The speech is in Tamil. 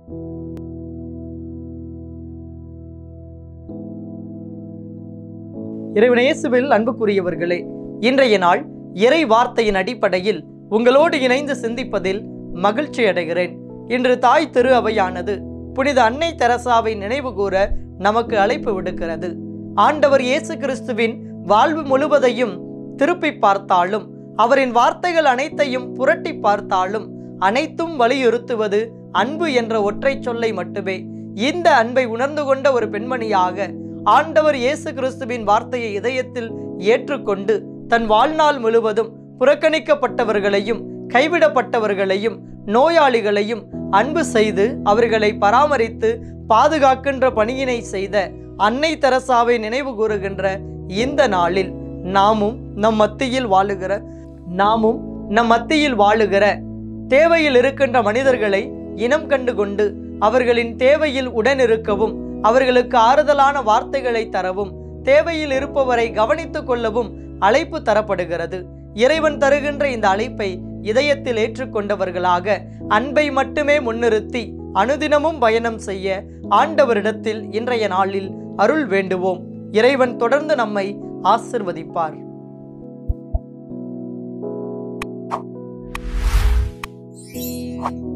இறைவன் இயேசுவில் அன்புக்குரியவர்களே இன்றைய நாள் இறை வார்த்தையின் அடிப்படையில் உங்களோடு இணைந்து சிந்திப்பதில் மகிழ்ச்சி அடைகிறேன் இன்று தாய் திரு அவையானது புனித அன்னை தெரசாவை நினைவு கூற நமக்கு அழைப்பு விடுக்கிறது ஆண்டவர் இயேசு கிறிஸ்துவின் வாழ்வு முழுவதையும் திருப்பி பார்த்தாலும் அவரின் வார்த்தைகள் அனைத்தையும் புரட்டி பார்த்தாலும் அனைத்தும் வலியுறுத்துவது அன்பு என்ற ஒற்றை சொல்லை மட்டுமே இந்த அன்பை உணர்ந்து கொண்ட ஒரு பெண்மணியாக ஆண்டவர் இயேசு கிறிஸ்துவின் வார்த்தையை இதயத்தில் ஏற்றுக்கொண்டு தன் வாழ்நாள் முழுவதும் புறக்கணிக்கப்பட்டவர்களையும் கைவிடப்பட்டவர்களையும் நோயாளிகளையும் அன்பு செய்து அவர்களை பராமரித்து பாதுகாக்கின்ற பணியினை செய்த அன்னை தெரசாவை நினைவு கூறுகின்ற இந்த நாளில் நாமும் நம் மத்தியில் வாழுகிற நாமும் நம் மத்தியில் வாழுகிற தேவையில் இருக்கின்ற மனிதர்களை இனம் கண்டு கொண்டு அவர்களின் தேவையில் உடனிருக்கவும் அவர்களுக்கு ஆறுதலான வார்த்தைகளை தரவும் தேவையில் இருப்பவரை கவனித்துக் கொள்ளவும் அழைப்பு தரப்படுகிறது இறைவன் தருகின்ற இந்த அழைப்பை இதயத்தில் ஏற்றுக்கொண்டவர்களாக அன்பை மட்டுமே முன்னிறுத்தி அனுதினமும் பயணம் செய்ய ஆண்டவரிடத்தில் இன்றைய நாளில் அருள் வேண்டுவோம் இறைவன் தொடர்ந்து நம்மை ஆசிர்வதிப்பார் Thank you.